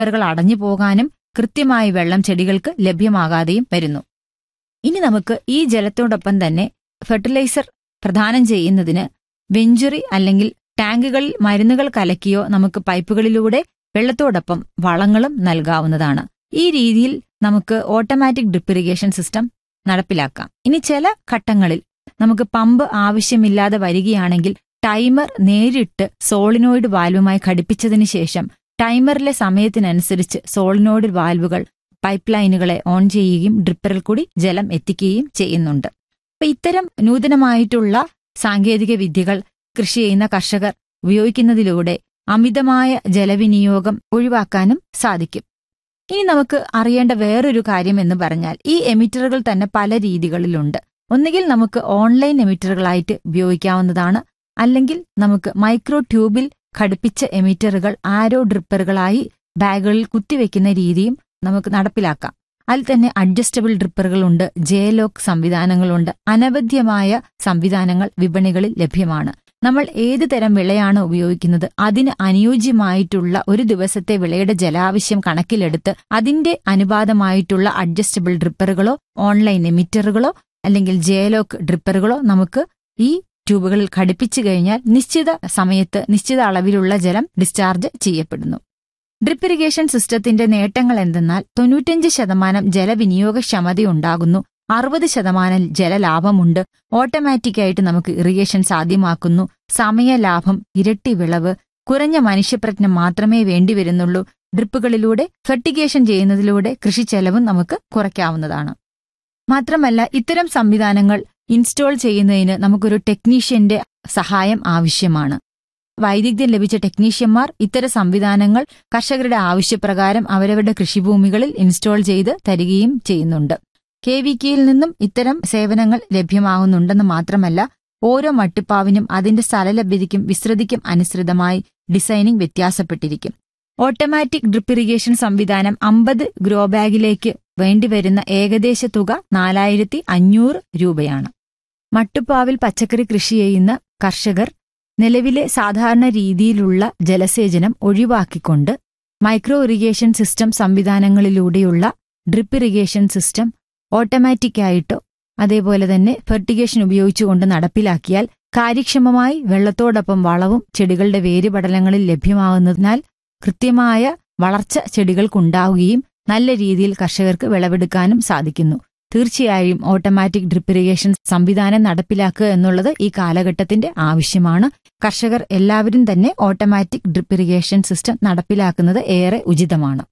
ഡ്രിപ്പറുകൾ അടഞ്ഞു പോകാനും കൃത്യമായി വെള്ളം ചെടികൾക്ക് ലഭ്യമാകാതെയും വരുന്നു ഇനി നമുക്ക് ഈ ജലത്തോടൊപ്പം തന്നെ ഫെർട്ടിലൈസർ പ്രദാനം ചെയ്യുന്നതിന് വെഞ്ചുറി അല്ലെങ്കിൽ ടാങ്കുകളിൽ മരുന്നുകൾ കലക്കിയോ നമുക്ക് പൈപ്പുകളിലൂടെ വെള്ളത്തോടൊപ്പം വളങ്ങളും നൽകാവുന്നതാണ് ഈ രീതിയിൽ നമുക്ക് ഓട്ടോമാറ്റിക് ഡ്രിപ്പ് ഇറിഗേഷൻ സിസ്റ്റം നടപ്പിലാക്കാം ഇനി ചില ഘട്ടങ്ങളിൽ നമുക്ക് പമ്പ് ആവശ്യമില്ലാതെ വരികയാണെങ്കിൽ ടൈമർ നേരിട്ട് സോളിനോയിഡ് വാൽവുമായി ഘടിപ്പിച്ചതിന് ശേഷം ടൈമറിലെ സമയത്തിനനുസരിച്ച് സോളിനോയിഡ് വാൽവുകൾ പൈപ്പ് ലൈനുകളെ ഓൺ ചെയ്യുകയും ഡ്രിപ്പറിൽ കൂടി ജലം എത്തിക്കുകയും ചെയ്യുന്നുണ്ട് അപ്പൊ ഇത്തരം നൂതനമായിട്ടുള്ള സാങ്കേതിക വിദ്യകൾ കൃഷി ചെയ്യുന്ന കർഷകർ ഉപയോഗിക്കുന്നതിലൂടെ അമിതമായ ജലവിനിയോഗം ഒഴിവാക്കാനും സാധിക്കും ഇനി നമുക്ക് അറിയേണ്ട വേറൊരു കാര്യം എന്ന് പറഞ്ഞാൽ ഈ എമിറ്ററുകൾ തന്നെ പല രീതികളിലുണ്ട് ഒന്നുകിൽ നമുക്ക് ഓൺലൈൻ എമിറ്ററുകളായിട്ട് ഉപയോഗിക്കാവുന്നതാണ് അല്ലെങ്കിൽ നമുക്ക് മൈക്രോ ട്യൂബിൽ ഘടിപ്പിച്ച എമിറ്ററുകൾ ആരോ ഡ്രിപ്പറുകളായി ബാഗുകളിൽ കുത്തിവെക്കുന്ന രീതിയും നമുക്ക് നടപ്പിലാക്കാം അതിൽ തന്നെ അഡ്ജസ്റ്റബിൾ ഡ്രിപ്പറുകളുണ്ട് ജേലോക്ക് സംവിധാനങ്ങളുണ്ട് അനവധ്യമായ സംവിധാനങ്ങൾ വിപണികളിൽ ലഭ്യമാണ് നമ്മൾ ഏത് തരം വിളയാണ് ഉപയോഗിക്കുന്നത് അതിന് അനുയോജ്യമായിട്ടുള്ള ഒരു ദിവസത്തെ വിളയുടെ ജലാവശ്യം കണക്കിലെടുത്ത് അതിന്റെ അനുപാതമായിട്ടുള്ള അഡ്ജസ്റ്റബിൾ ഡ്രിപ്പറുകളോ ഓൺലൈൻ എമിറ്ററുകളോ അല്ലെങ്കിൽ ജേലോക്ക് ഡ്രിപ്പറുകളോ നമുക്ക് ഈ ട്യൂബുകളിൽ ഘടിപ്പിച്ചു കഴിഞ്ഞാൽ നിശ്ചിത സമയത്ത് നിശ്ചിത അളവിലുള്ള ജലം ഡിസ്ചാർജ് ചെയ്യപ്പെടുന്നു ഡ്രിപ്പ് ഇറിഗേഷൻ സിസ്റ്റത്തിന്റെ നേട്ടങ്ങൾ എന്തെന്നാൽ തൊണ്ണൂറ്റഞ്ച് ശതമാനം ജലവിനിയോഗക്ഷമതയുണ്ടാകുന്നു അറുപത് ശതമാനം ജലലാഭമുണ്ട് ഓട്ടോമാറ്റിക്കായിട്ട് നമുക്ക് ഇറിഗേഷൻ സാധ്യമാക്കുന്നു സമയലാഭം ഇരട്ടി വിളവ് കുറഞ്ഞ മനുഷ്യപ്രജ്ഞ മാത്രമേ വേണ്ടിവരുന്നുള്ളൂ ഡ്രിപ്പുകളിലൂടെ ഫെർട്ടിഗേഷൻ ചെയ്യുന്നതിലൂടെ കൃഷി ചെലവും നമുക്ക് കുറയ്ക്കാവുന്നതാണ് മാത്രമല്ല ഇത്തരം സംവിധാനങ്ങൾ ഇൻസ്റ്റോൾ ചെയ്യുന്നതിന് നമുക്കൊരു ടെക്നീഷ്യന്റെ സഹായം ആവശ്യമാണ് വൈദഗ്ധ്യം ലഭിച്ച ടെക്നീഷ്യന്മാർ ഇത്തരം സംവിധാനങ്ങൾ കർഷകരുടെ ആവശ്യപ്രകാരം അവരവരുടെ കൃഷിഭൂമികളിൽ ഇൻസ്റ്റോൾ ചെയ്ത് തരികയും ചെയ്യുന്നുണ്ട് കെ വി കെയിൽ നിന്നും ഇത്തരം സേവനങ്ങൾ ലഭ്യമാകുന്നുണ്ടെന്ന് മാത്രമല്ല ഓരോ മട്ടുപ്പാവിനും അതിന്റെ സ്ഥലലഭ്യതയ്ക്കും വിസ്തൃതിക്കും അനുസൃതമായി ഡിസൈനിങ് വ്യത്യാസപ്പെട്ടിരിക്കും ഓട്ടോമാറ്റിക് ഡ്രിപ്പ് ഇറിഗേഷൻ സംവിധാനം അമ്പത് ഗ്രോ ബാഗിലേക്ക് വേണ്ടിവരുന്ന ഏകദേശ തുക നാലായിരത്തി അഞ്ഞൂറ് രൂപയാണ് മട്ടുപ്പാവിൽ പച്ചക്കറി കൃഷി ചെയ്യുന്ന കർഷകർ നിലവിലെ സാധാരണ രീതിയിലുള്ള ജലസേചനം ഒഴിവാക്കിക്കൊണ്ട് മൈക്രോ ഇറിഗേഷൻ സിസ്റ്റം സംവിധാനങ്ങളിലൂടെയുള്ള ഡ്രിപ്പ് ഇറിഗേഷൻ സിസ്റ്റം ഓട്ടോമാറ്റിക്കായിട്ടോ അതേപോലെ തന്നെ ഫെർട്ടിഗേഷൻ ഉപയോഗിച്ചുകൊണ്ട് നടപ്പിലാക്കിയാൽ കാര്യക്ഷമമായി വെള്ളത്തോടൊപ്പം വളവും ചെടികളുടെ വേരുപടലങ്ങളിൽ ലഭ്യമാകുന്നതിനാൽ കൃത്യമായ വളർച്ച ചെടികൾക്കുണ്ടാവുകയും നല്ല രീതിയിൽ കർഷകർക്ക് വിളവെടുക്കാനും സാധിക്കുന്നു തീർച്ചയായും ഓട്ടോമാറ്റിക് ഡ്രിപ്പ് ഇറിഗേഷൻ സംവിധാനം നടപ്പിലാക്കുക എന്നുള്ളത് ഈ കാലഘട്ടത്തിന്റെ ആവശ്യമാണ് കർഷകർ എല്ലാവരും തന്നെ ഓട്ടോമാറ്റിക് ഡ്രിപ്പ് ഇറിഗേഷൻ സിസ്റ്റം നടപ്പിലാക്കുന്നത് ഏറെ ഉചിതമാണ്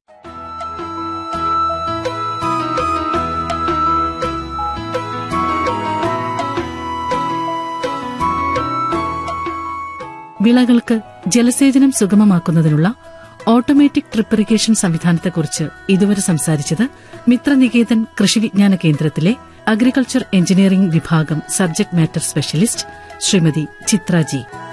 വിളകൾക്ക് ജലസേചനം സുഗമമാക്കുന്നതിനുള്ള ഓട്ടോമാറ്റിക് ട്രിപ്പ് ഇറിഗേഷൻ സംവിധാനത്തെക്കുറിച്ച് ഇതുവരെ സംസാരിച്ചത് മിത്രനികേതൻ കൃഷി വിജ്ഞാന കേന്ദ്രത്തിലെ അഗ്രികൾച്ചർ എഞ്ചിനീയറിംഗ് വിഭാഗം subject matter specialist Shrimati Chitra G